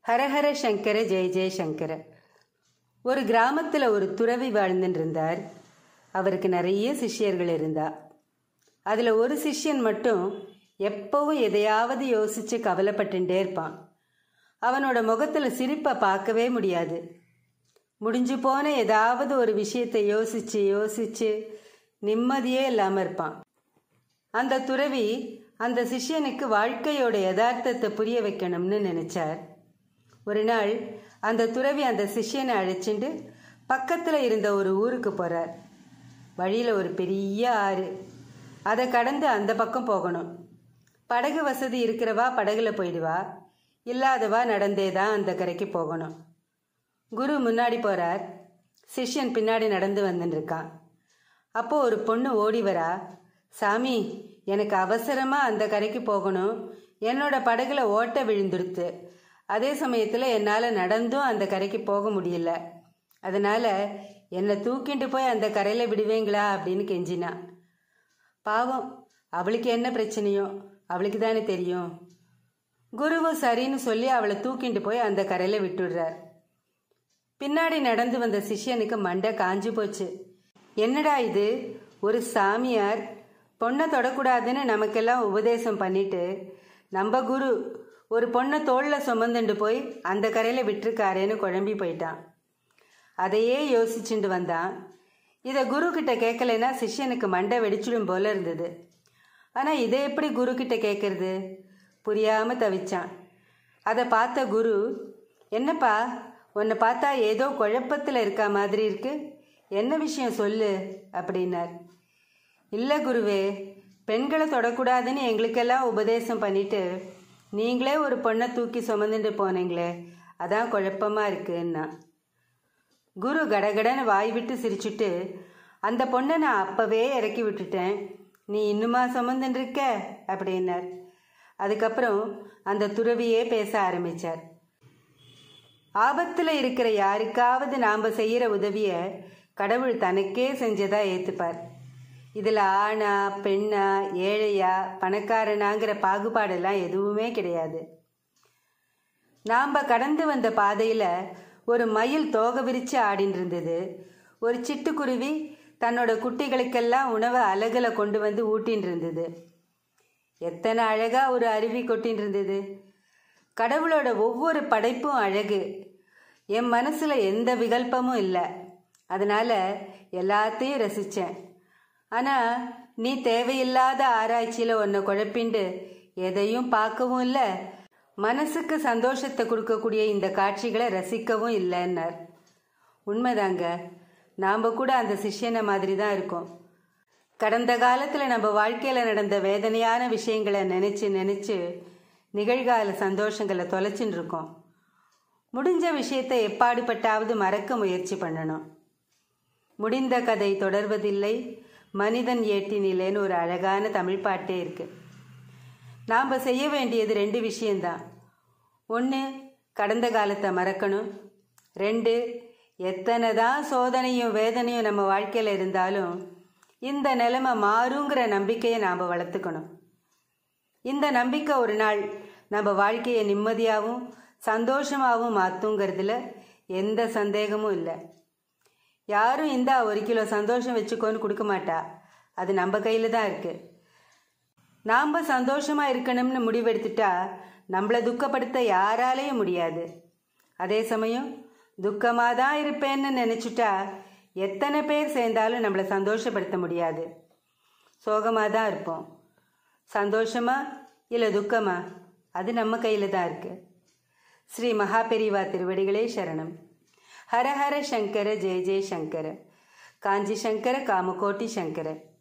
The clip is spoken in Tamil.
ஹரஹர சங்கர ஜெய ஜெய சங்கர ஒரு கிராமத்தில் ஒரு துறவி வாழ்ந்துட்டு இருந்தார் அவருக்கு நிறைய சிஷ்யர்கள் இருந்தா அதில் ஒரு சிஷ்யன் மட்டும் எப்பவும் எதையாவது யோசிச்சு கவலைப்பட்டுட்டே இருப்பான் அவனோட முகத்தில் சிரிப்பை பார்க்கவே முடியாது முடிஞ்சு போன ஏதாவது ஒரு விஷயத்தை யோசிச்சு யோசிச்சு நிம்மதியே இல்லாமல் இருப்பான் அந்த துறவி அந்த சிஷ்யனுக்கு வாழ்க்கையோட யதார்த்தத்தை புரிய வைக்கணும்னு நினைச்சார் ஒரு நாள் அந்த துறவி அந்த சிஷ்யனை அழைச்சிட்டு பக்கத்தில் இருந்த ஒரு ஊருக்கு போகிறார் வழியில் ஒரு பெரிய ஆறு அதை கடந்து அந்த பக்கம் போகணும் படகு வசதி இருக்கிறவா படகுல போயிடுவா இல்லாதவா நடந்தே தான் அந்த கரைக்கு போகணும் குரு முன்னாடி போகிறார் சிஷ்யன் பின்னாடி நடந்து வந்துன்னு இருக்கான் அப்போ ஒரு பொண்ணு ஓடி வரா சாமி எனக்கு அவசரமாக அந்த கரைக்கு போகணும் என்னோட படகுல ஓட்ட விழுந்துடுத்து அதே சமயத்தில் என்னால் நடந்தும் அந்த கரைக்கு போக முடியல அதனால் என்னை தூக்கிட்டு போய் அந்த கரையில் விடுவேங்களா அப்படின்னு கெஞ்சினா பாவம் அவளுக்கு என்ன பிரச்சனையோ அவளுக்கு தானே தெரியும் குருவும் சரின்னு சொல்லி அவளை தூக்கிட்டு போய் அந்த கரையில் விட்டுடுறார் பின்னாடி நடந்து வந்த சிஷ்யனுக்கு மண்டை காஞ்சு போச்சு என்னடா இது ஒரு சாமியார் பொண்ணை தொடக்கூடாதுன்னு நமக்கெல்லாம் உபதேசம் பண்ணிட்டு நம்ம குரு ஒரு பொண்ணை தோளில் சுமந்துண்டு போய் அந்த கரையில் விட்டுருக்காரேன்னு குழம்பி போயிட்டான் அதையே யோசிச்சுட்டு வந்தான் இதை குரு கிட்ட கேட்கலைன்னா சிஷ்யனுக்கு மண்டை வெடிச்சிடும் போல இருந்தது ஆனால் இதை எப்படி குரு கிட்ட கேட்கறது புரியாமல் தவிச்சான் அதை பார்த்த குரு என்னப்பா உன்னை பார்த்தா ஏதோ குழப்பத்தில் இருக்கா மாதிரி இருக்கு என்ன விஷயம் சொல்லு அப்படின்னார் இல்லை குருவே பெண்களை தொடக்கூடாதுன்னு எங்களுக்கெல்லாம் உபதேசம் பண்ணிட்டு நீங்களே ஒரு பொண்ணை தூக்கி சுமந்துட்டு போனீங்களே அதான் குழப்பமாக இருக்குன்னா குரு கடகடன்னு வாய் விட்டு சிரிச்சுட்டு அந்த பொண்ணை நான் அப்போவே இறக்கி விட்டுட்டேன் நீ இன்னுமா சுமந்துட்டு இருக்க அப்படின்னார் அதுக்கப்புறம் அந்த துறவியே பேச ஆரம்பித்தார் ஆபத்தில் இருக்கிற யாருக்காவது நாம் செய்கிற உதவியை கடவுள் தனக்கே செஞ்சதா ஏற்றுப்பார் இதில் ஆணா பெண்ணா ஏழையா பணக்காரனாங்கிற பாகுபாடெல்லாம் எதுவுமே கிடையாது நாம் கடந்து வந்த பாதையில் ஒரு மயில் தோகை விரித்து ஆடின்னு இருந்தது ஒரு சிட்டுக்குருவி தன்னோட குட்டிகளுக்கெல்லாம் உணவை அலகில் கொண்டு வந்து ஊட்டின்னு இருந்தது எத்தனை அழகாக ஒரு அருவி கொட்டின்னு இருந்தது கடவுளோட ஒவ்வொரு படைப்பும் அழகு என் மனசில் எந்த விகல்பமும் இல்லை அதனால் எல்லாத்தையும் ரசித்தேன் ஆனால் நீ தேவையில்லாத ஆராய்ச்சியில் ஒன்றை குழப்பிண்டு எதையும் பார்க்கவும் இல்லை மனசுக்கு சந்தோஷத்தை கொடுக்கக்கூடிய இந்த காட்சிகளை ரசிக்கவும் இல்லைன்னார் உண்மைதாங்க நாம் கூட அந்த சிஷ்யனை மாதிரி தான் இருக்கோம் கடந்த காலத்தில் நம்ம வாழ்க்கையில் நடந்த வேதனையான விஷயங்களை நினச்சி நினச்சி நிகழ்கால சந்தோஷங்களை தொலைச்சின்னு இருக்கோம் முடிஞ்ச விஷயத்தை எப்பாடுபட்டாவது மறக்க முயற்சி பண்ணணும் முடிந்த கதை தொடர்வதில்லை மனிதன் ஏட்டினிலேன்னு ஒரு அழகான தமிழ் பாட்டே இருக்கு நாம் செய்ய வேண்டியது ரெண்டு விஷயந்தான் ஒன்று கடந்த காலத்தை மறக்கணும் ரெண்டு எத்தனை தான் சோதனையும் வேதனையும் நம்ம வாழ்க்கையில் இருந்தாலும் இந்த நிலைமை மாறுங்கிற நம்பிக்கையை நாம் வளர்த்துக்கணும் இந்த நம்பிக்கை ஒரு நாள் நம்ம வாழ்க்கையை நிம்மதியாகவும் சந்தோஷமாகவும் மாற்றுங்கிறதுல எந்த சந்தேகமும் இல்லை யாரும் இந்தா ஒரு கிலோ சந்தோஷம் வச்சுக்கோன்னு கொடுக்க மாட்டா அது நம்ம கையில் தான் இருக்குது நாம் சந்தோஷமாக இருக்கணும்னு முடிவெடுத்துட்டா நம்மளை துக்கப்படுத்த யாராலேயும் முடியாது அதே சமயம் துக்கமாக தான் இருப்பேன்னு நினச்சிட்டா எத்தனை பேர் சேர்ந்தாலும் நம்மளை சந்தோஷப்படுத்த முடியாது சோகமாக தான் இருப்போம் சந்தோஷமா இல்லை துக்கமா அது நம்ம கையில் தான் இருக்குது ஸ்ரீ மகாபெரிவா திருவடிகளே சரணம் ஹர ஹர சங்கர ஜெய ஜெய சங்கர காஞ்சி சங்கர காமகோட்டி சங்கர